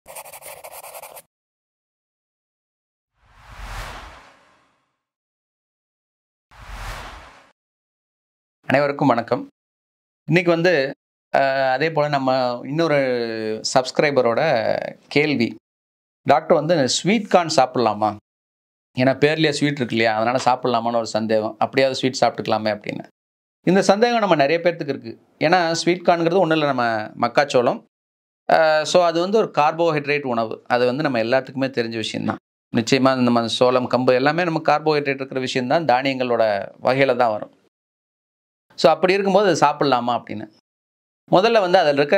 அனைவருக்கும் வணக்கம் இன்னைக்கு வந்து அஹ், அதே போல் நம்ம இன்னொரு சப்ஸ்கிரைபரோட கேள்வி டாக்டர் வந்து ஸ்வீட் கார்ன் சாப்பிட்லாமா ஏன்னா பேர்லேயே ஸ்வீட் இருக்கு இல்லையா அதனால் சாப்பிட்லாமான்னு ஒரு சந்தேகம் அப்படியாவது ஸ்வீட் சாப்பிட்டுக்கலாமே அப்படின்னு இந்த சந்தேகம் நம்ம நிறைய பேர்த்துக்கு இருக்குது ஏன்னா ஸ்வீட் கார்னுங்கிறது ஒன்றும் இல்லை நம்ம மக்காச்சோளம் ஸோ அது வந்து ஒரு கார்போஹைட்ரேட் உணவு அது வந்து நம்ம எல்லாத்துக்குமே தெரிஞ்ச விஷயம்தான் நிச்சயமாக நம்ம சோளம் கம்பு எல்லாமே நம்ம கார்போஹைட்ரேட் இருக்கிற விஷயம்தான் தானியங்களோட வகையில் தான் வரும் ஸோ அப்படி இருக்கும்போது அது சாப்பிட்லாமா அப்படின்னு முதல்ல வந்து அதில் இருக்க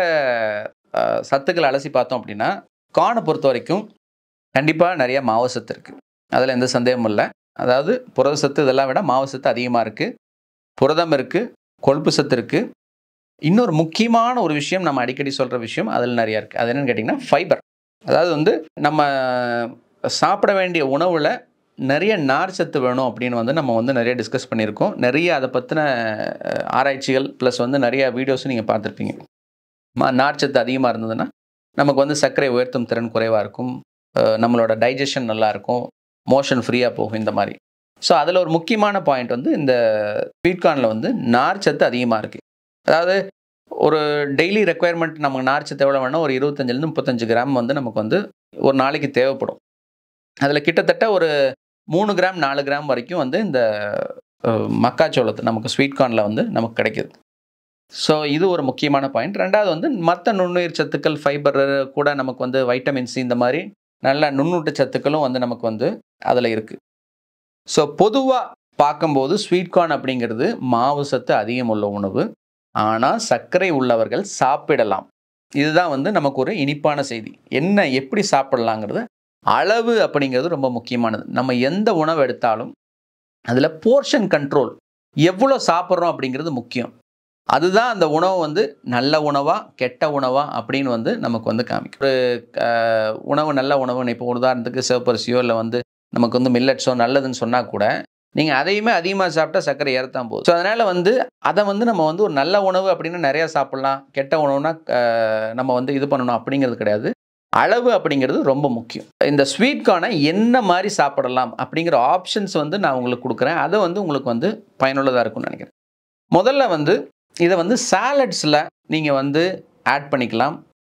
அஹ், சத்துக்களை அலசி பார்த்தோம் அப்படின்னா கார்னை பொறுத்த வரைக்கும் கண்டிப்பாக நிறைய மாவு சத்து இருக்குது அதில் எந்த சந்தேகமும் இல்லை அதாவது புரத சத்து இதெல்லாம் விட மாவு சத்து அதிகமாக இருக்குது புரதம் இருக்குது கொழுப்பு சத்து இருக்குது இன்னொரு முக்கியமான ஒரு விஷயம் நம்ம அடிக்கடி சொல்கிற விஷயம் அதில் நிறையா இருக்குது அது என்னன்னு கேட்டிங்கன்னா ஃபைபர் அதாவது வந்து நம்ம சாப்பிட வேண்டிய உணவில் நிறைய நார் சத்து வேணும் அப்படின்னு வந்து நம்ம வந்து நிறைய டிஸ்கஸ் பண்ணியிருக்கோம் நிறைய அதை பற்றின ஆராய்ச்சிகள் ப்ளஸ் வந்து நிறைய வீடியோஸும் நீங்கள் பார்த்துருப்பீங்க மா நார் சத்து அதிகமாக இருந்ததுன்னா நமக்கு வந்து சர்க்கரை உயர்த்தும் திறன் குறைவாக இருக்கும் அஹ் நம்மளோட டைஜஷன் நல்லா இருக்கும் மோஷன் ஃப்ரீயாக போகும் இந்த மாதிரி ஸோ அதில் ஒரு முக்கியமான பாயிண்ட் வந்து இந்த ஸ்வீட் கார்னில் வந்து நார் சத்து அதிகமாக இருக்குது அதாவது ஒரு டெய்லி ரெக்குயர்மெண்ட் நமக்கு நார் சத்து எவ்வளோ வேணும் ஒரு இருபத்தஞ்சிலேருந்து முப்பத்தஞ்சு கிராம் வந்து நமக்கு வந்து ஒரு நாளைக்கு தேவைப்படும் அதில் கிட்டத்தட்ட ஒரு மூணு கிராம் நாலு கிராம் வரைக்கும் வந்து இந்த அஹ், மக்காச்சோளத்து நமக்கு ஸ்வீட் கார்னில் வந்து நமக்கு கிடைக்குது ஸோ இது ஒரு முக்கியமான பாயிண்ட் ரெண்டாவது வந்து மற்ற நுண்ணுயிர் சத்துக்கள் ஃபைபர் கூட நமக்கு வந்து வைட்டமின் சி இந்த மாதிரி நல்ல நுண்ணூட்ட சத்துக்களும் வந்து நமக்கு வந்து அதில் இருக்குது ஸோ பொதுவாக பார்க்கும்போது ஸ்வீட் கார்ன் அப்படிங்கிறது மாவு சத்து அதிகம் உள்ள உணவு ஆனால் சர்க்கரை உள்ளவர்கள் சாப்பிடலாம் இதுதான் வந்து நமக்கு ஒரு இனிப்பான செய்தி என்ன எப்படி சாப்பிடலாங்கிறது அளவு அப்படிங்கிறது ரொம்ப முக்கியமானது நம்ம எந்த உணவு எடுத்தாலும் அதில் போர்ஷன் கண்ட்ரோல் எவ்வளோ சாப்பிட்றோம் அப்படிங்கிறது முக்கியம் அதுதான் அந்த உணவு வந்து நல்ல உணவா கெட்ட உணவா அப்படின்னு வந்து நமக்கு வந்து காமிக்கும் ஒரு அஹ், உணவு நல்ல உணவு இப்போ உதாரணத்துக்கு சிவப்பரிசியோ இல்லை வந்து நமக்கு வந்து மில்லட்ஸோ நல்லதுன்னு சொன்னால் கூட நீங்கள் அதையுமே அதிகமாக சாப்பிட்டா சர்க்கரை ஏறத்தான் போகுது ஸோ அதனால் வந்து அதை வந்து நம்ம வந்து ஒரு நல்ல உணவு அப்படின்னு நிறையா சாப்பிட்லாம் கெட்ட உணவுனா அஹ், நம்ம வந்து இது பண்ணணும் அப்படிங்கிறது கிடையாது அளவு அப்படிங்கிறது ரொம்ப முக்கியம் இந்த ஸ்வீட் கார்னை என்ன மாதிரி சாப்பிடலாம் அப்படிங்கிற ஆப்ஷன்ஸ் வந்து நான் உங்களுக்கு கொடுக்குறேன் அதை வந்து உங்களுக்கு வந்து பயனுள்ளதாக இருக்கும்னு நினைக்கிறேன் முதல்ல வந்து இதை வந்து சாலட்ஸில் நீங்கள் வந்து ஆட் பண்ணிக்கலாம்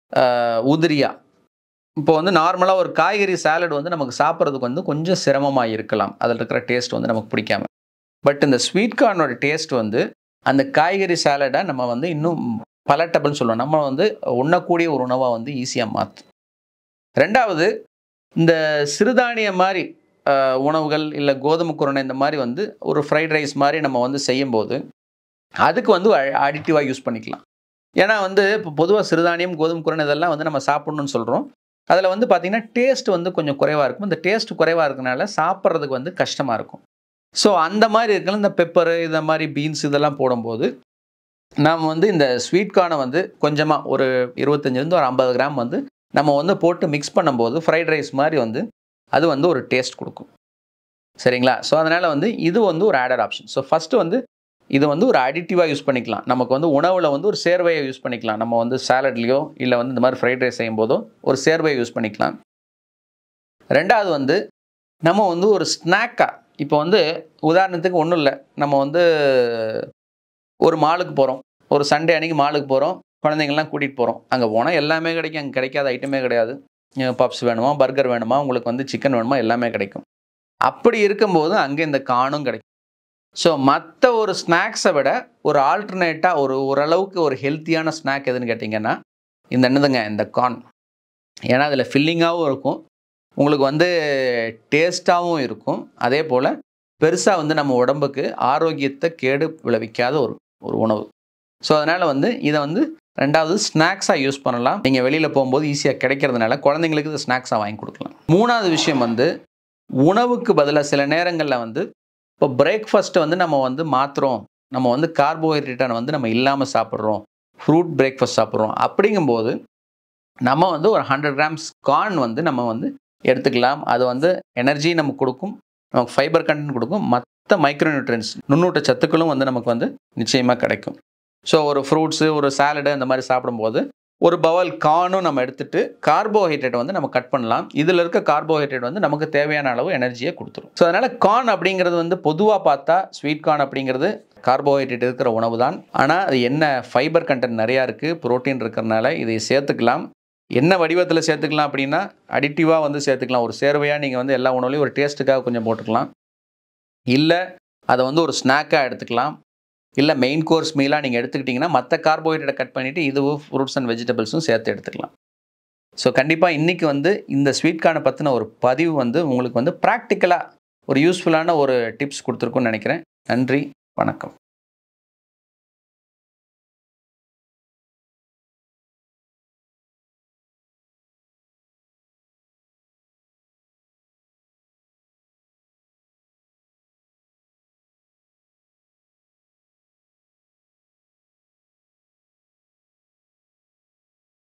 உதிரியாக இப்போ வந்து நார்மலாக ஒரு காய்கறி சாலட் வந்து நமக்கு சாப்பிட்றதுக்கு வந்து கொஞ்சம் சிரமமாக இருக்கலாம் அதில் இருக்கிற டேஸ்ட் வந்து நமக்கு பிடிக்காம பட் இந்த ஸ்வீட் கார்னோட டேஸ்ட் வந்து அந்த காய்கறி சாலடை நம்ம வந்து இன்னும் பலட்டபிள்னு சொல்லுவோம் நம்ம வந்து உண்ணக்கூடிய ஒரு உணவாக வந்து ஈஸியாக மாற்றும் ரெண்டாவது இந்த சிறுதானிய மாதிரி அஹ், உணவுகள் இல்லை கோதுமை குருணை இந்த மாதிரி வந்து ஒரு ஃப்ரைட் ரைஸ் மாதிரி நம்ம வந்து செய்யும்போது அதுக்கு வந்து அடிட்டிவாக யூஸ் பண்ணிக்கலாம் ஏன்னா வந்து இப்போ பொதுவாக சிறுதானியம் கோதுமை குருணை இதெல்லாம் வந்து நம்ம சாப்பிட்ணுன்னு சொல்கிறோம் அதில் வந்து பார்த்திங்கன்னா டேஸ்ட் வந்து கொஞ்சம் குறைவாக இருக்கும் இந்த டேஸ்ட் குறைவாக இருக்கனால சாப்பிட்றதுக்கு வந்து கஷ்டமாக இருக்கும் ஸோ அந்த மாதிரி இருக்கல இந்த பெப்பரு இந்த மாதிரி பீன்ஸ் இதெல்லாம் போடும்போது நாம் வந்து இந்த ஸ்வீட் கார்னை வந்து கொஞ்சமாக ஒரு இருபத்தஞ்சிலேருந்து ஒரு ஐம்பது கிராம் வந்து நம்ம வந்து போட்டு மிக்ஸ் பண்ணும்போது ஃப்ரைட் ரைஸ் மாதிரி வந்து அது வந்து ஒரு டேஸ்ட் கொடுக்கும் சரிங்களா ஸோ அதனால் வந்து இது வந்து ஒரு ஆடர் ஆப்ஷன் ஸோ ஃபஸ்ட்டு வந்து இது வந்து ஒரு அடிட்டிவாக யூஸ் பண்ணிக்கலாம் நமக்கு வந்து உணவில் வந்து ஒரு சேர்வையை யூஸ் பண்ணிக்கலாம் நம்ம வந்து சாலட்லேயோ இல்லை வந்து இந்த மாதிரி ஃப்ரைட் ரைஸ் செய்யும் போதோ ஒரு சேர்வையை யூஸ் பண்ணிக்கலாம் ரெண்டாவது வந்து நம்ம வந்து ஒரு ஸ்நாக்காக இப்போ வந்து உதாரணத்துக்கு ஒன்றும் இல்லை நம்ம வந்து ஒரு மாலுக்கு போகிறோம் ஒரு சண்டே அன்னைக்கு மாலுக்கு போகிறோம் குழந்தைங்கள்லாம் கூட்டிகிட்டு போகிறோம் அங்கே போனால் எல்லாமே கிடைக்கும் அங்கே கிடைக்காத ஐட்டமே கிடையாது பப்ஸ் வேணுமா பர்கர் வேணுமா உங்களுக்கு வந்து சிக்கன் வேணுமா எல்லாமே கிடைக்கும் அப்படி இருக்கும்போது அங்கே இந்த காணும் கிடைக்கும் ஸோ மற்ற ஒரு ஸ்நாக்ஸை விட ஒரு ஆல்டர்னேட்டாக ஒரு ஓரளவுக்கு ஒரு ஹெல்த்தியான ஸ்நாக் எதுன்னு கேட்டிங்கன்னா இந்த என்னதுங்க இந்த கார்ன் ஏன்னா அதில் ஃபில்லிங்காகவும் இருக்கும் உங்களுக்கு வந்து டேஸ்ட்டாகவும் இருக்கும் அதே போல் பெருசாக வந்து நம்ம உடம்புக்கு ஆரோக்கியத்தை கேடு விளைவிக்காத ஒரு ஒரு உணவு ஸோ அதனால் வந்து இதை வந்து ரெண்டாவது ஸ்நாக்ஸாக யூஸ் பண்ணலாம் நீங்கள் வெளியில் போகும்போது ஈஸியாக கிடைக்கிறதுனால குழந்தைங்களுக்கு இது ஸ்நாக்ஸாக வாங்கி கொடுக்கலாம் மூணாவது விஷயம் வந்து உணவுக்கு பதிலாக சில நேரங்களில் வந்து இப்போ பிரேக்ஃபாஸ்ட்டை வந்து நம்ம வந்து மாற்றுறோம் நம்ம வந்து கார்போஹைட்ரேட்டான வந்து நம்ம இல்லாமல் சாப்பிட்றோம் ஃப்ரூட் பிரேக்ஃபாஸ்ட் சாப்பிட்றோம் அப்படிங்கும்போது நம்ம வந்து ஒரு ஹண்ட்ரட் கிராம்ஸ் கார்ன் வந்து நம்ம வந்து எடுத்துக்கலாம் அது வந்து எனர்ஜி நமக்கு கொடுக்கும் நமக்கு ஃபைபர் கண்டென்ட் கொடுக்கும் மற்ற மைக்ரோநியூட்ரியன்ஸ் நுண்ணூட்ட சத்துக்களும் வந்து நமக்கு வந்து நிச்சயமாக கிடைக்கும் ஸோ ஒரு ஃப்ரூட்ஸு ஒரு சாலடு அந்த மாதிரி சாப்பிடும்போது ஒரு பவல் கார்னும் நம்ம எடுத்துட்டு கார்போஹைட்ரேட் வந்து நம்ம கட் பண்ணலாம் இதில் இருக்க கார்போஹைட்ரேட் வந்து நமக்கு தேவையான அளவு எனர்ஜியை கொடுத்துரும் ஸோ அதனால் கார்ன் அப்படிங்கிறது வந்து பொதுவாக பார்த்தா ஸ்வீட் கார்ன் அப்படிங்கிறது கார்போஹைட்ரேட் இருக்கிற உணவு தான் ஆனால் அது என்ன ஃபைபர் கண்டென்ட் நிறையா இருக்குது புரோட்டீன் இருக்கிறனால இதை சேர்த்துக்கலாம் என்ன வடிவத்தில் சேர்த்துக்கலாம் அப்படின்னா அடிட்டிவாக வந்து சேர்த்துக்கலாம் ஒரு சேர்வையாக நீங்கள் வந்து எல்லா உணவுலையும் ஒரு டேஸ்ட்டுக்காக கொஞ்சம் போட்டுக்கலாம் இல்லை அதை வந்து ஒரு ஸ்நாக்காக எடுத்துக்கலாம் இல்லை மெயின் கோர்ஸ் மீலாக நீங்கள் எடுத்துக்கிட்டிங்கன்னா மற்ற கார்போஹைட்ரேட்டை கட் பண்ணிவிட்டு இதுவும் ஃப்ரூட்ஸ் அண்ட் வெஜிடபிள்ஸும் சேர்த்து எடுத்துக்கலாம் ஸோ கண்டிப்பாக இன்றைக்கி வந்து இந்த ஸ்வீட் கார்னை பற்றின ஒரு பதிவு வந்து உங்களுக்கு வந்து ப்ராக்டிக்கலாக ஒரு யூஸ்ஃபுல்லான ஒரு டிப்ஸ் கொடுத்துருக்குன்னு நினைக்கிறேன் நன்றி வணக்கம்